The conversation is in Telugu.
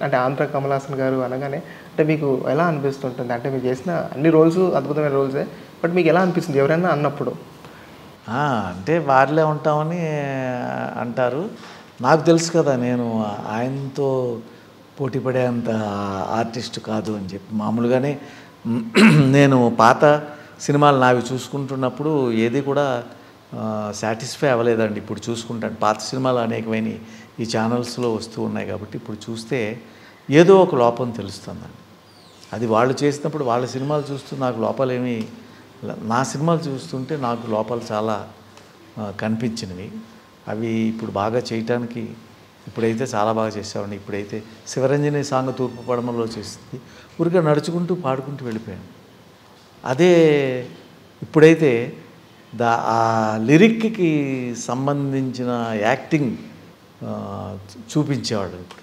అంటే ఆంధ్ర కమల్ హాసన్ గారు అనగానే అంటే మీకు ఎలా అనిపిస్తుంటుంది అంటే మీరు చేసిన అన్ని రోల్స్ అద్భుతమైన రోల్సే బట్ మీకు ఎలా అనిపిస్తుంది ఎవరైనా అన్నప్పుడు ఆ, అంటే వారిలే ఉంటామని అంటారు నాకు తెలుసు కదా నేను ఆయనతో పోటీ పడేంత ఆర్టిస్ట్ కాదు అని చెప్పి మామూలుగానే నేను పాత సినిమాలు నావి చూసుకుంటున్నప్పుడు ఏది కూడా సాటిస్ఫై అవ్వలేదండి ఇప్పుడు చూసుకుంటాను పాత సినిమాలు అనేకమైన ఈ ఛానల్స్లో వస్తూ ఉన్నాయి కాబట్టి ఇప్పుడు చూస్తే ఏదో ఒక లోపం తెలుస్తుందండి అది వాళ్ళు చేసినప్పుడు వాళ్ళ సినిమాలు చూస్తూ నాకు లోపాలేమి నా సినిమాలు చూస్తుంటే నాకు లోపాలు చాలా ఆ, కనిపించినవి అవి ఇప్పుడు బాగా చేయటానికి ఇప్పుడైతే చాలా బాగా చేసామండి ఇప్పుడైతే శివరంజని సాంగ్ తూర్పు పడమలో చేసింది ఊరికే నడుచుకుంటూ పాడుకుంటూ వెళ్ళిపోయాను అదే ఇప్పుడైతే దా ఆ లిరిక్కి సంబంధించిన యాక్టింగ్ ఆ, చూపించేవాడు ఇప్పుడు